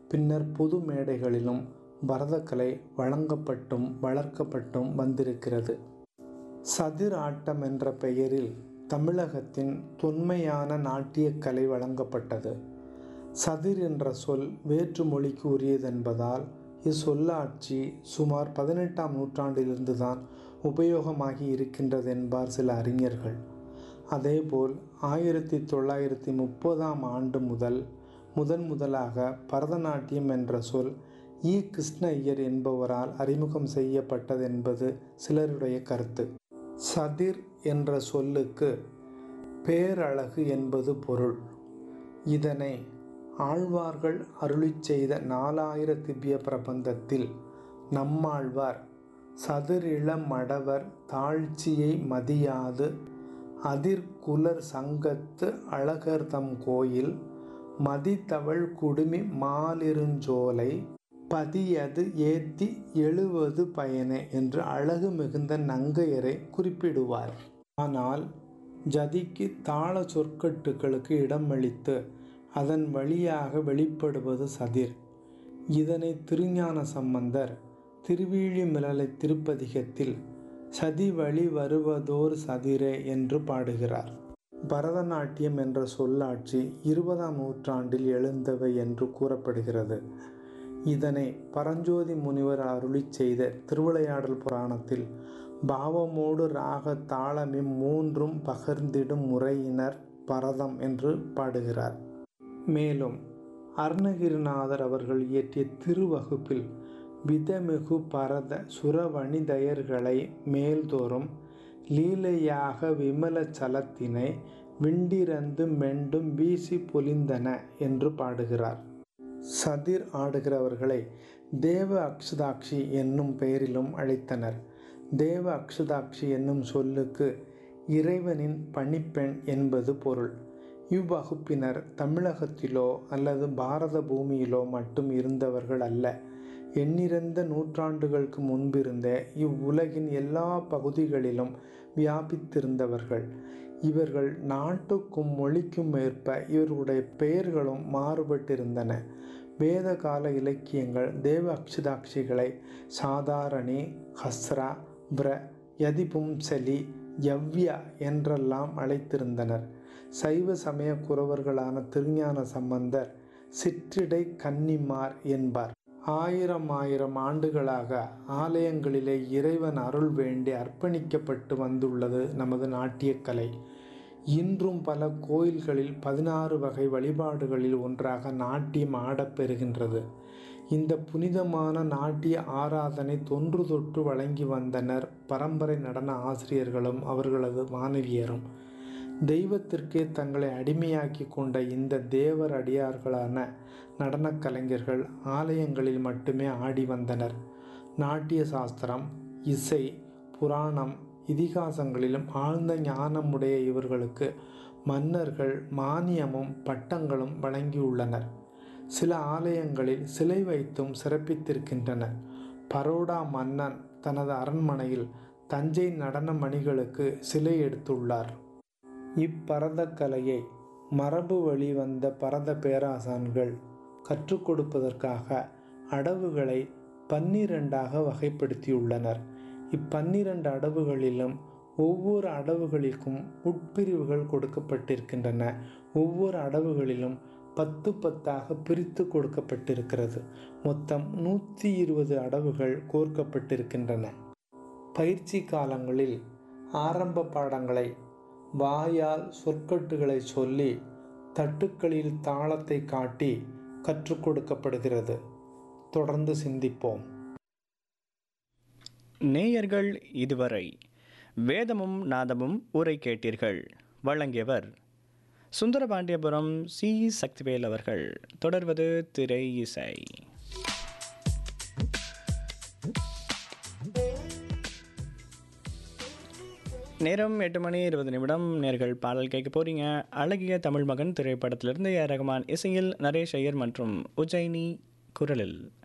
பின்னர் பொது மேடைகளிலும் பரதக்கலை வழங்கப்பட்டும் வளர்க்கப்பட்டும் வந்திருக்கிறது சதிர் ஆட்டம் என்ற பெயரில் தமிழகத்தின் தொன்மையான நாட்டியக்கலை வழங்கப்பட்டது சதிர் என்ற சொல் வேற்று மொழிக்கு உரியதென்பதால் இச்சொல்லாட்சி சுமார் பதினெட்டாம் நூற்றாண்டிலிருந்து தான் உபயோகமாகி இருக்கின்றது என்பார் சில அறிஞர்கள் அதேபோல் ஆயிரத்தி தொள்ளாயிரத்தி முப்பதாம் ஆண்டு முதல் முதன் முதலாக பரதநாட்டியம் என்ற சொல் இ கிருஷ்ண ஐயர் என்பவரால் அறிமுகம் செய்யப்பட்டது என்பது சிலருடைய கருத்து சதிர் என்ற சொல்லுக்கு பேரழகு என்பது பொருள் இதனை ஆழ்வார்கள் அருளி செய்த நாலாயிர திவ்ய பிரபந்தத்தில் நம்மாழ்வார் சதுரிள மடவர் தாழ்ச்சியை மதியாது அதிர்குலர் சங்கத்து அழகர்தம் கோயில் மதித்தவள் குடுமி மாலிருஞ்சோலை பதியது ஏத்தி எழுவது பயனே என்று அழகு மிகுந்த நங்கையரை குறிப்பிடுவார் ஆனால் ஜதிக்கு தாள சொற்கட்டுகளுக்கு இடமளித்து அதன் வழியாக வெளிப்படுவது சதிர் இதனை திருஞான சம்பந்தர் திருவீழிமிழலை திருப்பதிகத்தில் சதி வழி வருவதோர் சதிரே என்று பாடுகிறார் பரதநாட்டியம் என்ற சொல்லாட்சி இருபதாம் நூற்றாண்டில் எழுந்தவை என்று கூறப்படுகிறது இதனை பரஞ்சோதி முனிவர் அருளி செய்த திருவிளையாடல் புராணத்தில் பாவமோடு ராக தாளமிம் மூன்றும் பகர்ந்திடும் முறையினர் பரதம் என்று பாடுகிறார் மேலும் அருணகிரிநாதர் அவர்கள் இயற்றிய திருவகுப்பில் விதமிகு பரத சுரவணிதயர்களை மேல்தோறும் லீலையாக விமல சலத்தினை விண்டிரந்து மெண்டும் வீசி பொலிந்தன என்று பாடுகிறார் சதிர் ஆடுகிறவர்களை தேவ அக்ஷதாட்சி என்னும் பெயரிலும் அழைத்தனர் தேவ அக்ஷதாட்சி என்னும் சொல்லுக்கு இறைவனின் பணிப்பெண் என்பது பொருள் இவ்வகுப்பினர் தமிழகத்திலோ அல்லது பாரத பூமியிலோ மட்டும் இருந்தவர்கள் அல்ல எண்ணிறந்த நூற்றாண்டுகளுக்கு முன்பிருந்த இவ்வுலகின் எல்லா பகுதிகளிலும் வியாபித்திருந்தவர்கள் இவர்கள் நாட்டுக்கும் மொழிக்கும் ஏற்ப இவர்களுடைய பெயர்களும் மாறுபட்டிருந்தன வேத கால இலக்கியங்கள் தேவ அக்ஷதாட்சிகளை சாதாரணி ஹஸ்ரா பிர யதிபும்சலி யவ்யா என்றெல்லாம் அழைத்திருந்தனர் சைவ சமய குறவர்களான திருஞான சம்பந்தர் சிற்றிடை கன்னிமார் என்பார் ஆயிரம் ஆயிரம் ஆண்டுகளாக ஆலயங்களிலே இறைவன் அருள் வேண்டி அர்ப்பணிக்கப்பட்டு வந்துள்ளது நமது நாட்டியக்கலை இன்றும் பல கோயில்களில் பதினாறு வகை வழிபாடுகளில் ஒன்றாக நாட்டியம் ஆடப்பெறுகின்றது இந்த புனிதமான நாட்டிய ஆராதனை தொன்று தொட்டு வழங்கி வந்தனர் பரம்பரை நடன ஆசிரியர்களும் அவர்களது மாணவியரும் தெய்வத்திற்கே தங்களை அடிமையாக்கி கொண்ட இந்த தேவர் அடியார்களான நடனக் கலைஞர்கள் ஆலயங்களில் மட்டுமே ஆடி வந்தனர் நாட்டிய சாஸ்திரம் இசை புராணம் இதிகாசங்களிலும் ஆழ்ந்த ஞானமுடைய இவர்களுக்கு மன்னர்கள் மானியமும் பட்டங்களும் வழங்கியுள்ளனர் சில ஆலயங்களில் சிலை வைத்தும் சிறப்பித்திருக்கின்றனர் பரோடா மன்னன் தனது அரண்மனையில் தஞ்சை நடன மணிகளுக்கு சிலை எடுத்துள்ளார் இப்பரதக்கலையை மரபு வழி வந்த பரத பேராசான்கள் கற்றுக் கொடுப்பதற்காக அடவுகளை பன்னிரண்டாக வகைப்படுத்தியுள்ளனர் இப்பன்னிரண்டு அடவுகளிலும் ஒவ்வொரு அடவுகளுக்கும் உட்பிரிவுகள் கொடுக்கப்பட்டிருக்கின்றன ஒவ்வொரு அடவுகளிலும் பத்து பத்தாக பிரித்து கொடுக்கப்பட்டிருக்கிறது மொத்தம் நூற்றி இருபது அடவுகள் கோர்க்கப்பட்டிருக்கின்றன பயிற்சி காலங்களில் ஆரம்ப பாடங்களை வாயால் சொற்கட்டுகளை சொல்லி தட்டுக்களில் தாளத்தை காட்டி கற்றுக் கொடுக்கப்படுகிறது தொடர்ந்து சிந்திப்போம் நேயர்கள் இதுவரை வேதமும் நாதமும் உரை கேட்டீர்கள் வழங்கியவர் சுந்தரபாண்டியபுரம் சி சக்திவேல் அவர்கள் தொடர்வது திரை இசை நேரம் எட்டு மணி இருபது நிமிடம் நேர்கள் பாடல் கேட்க போறீங்க அழகிய தமிழ் மகன் திரைப்படத்திலிருந்து ஏ ரகுமான் இசையில் நரேஷ் ஐயர் மற்றும் உஜ்ஜயினி குரலில்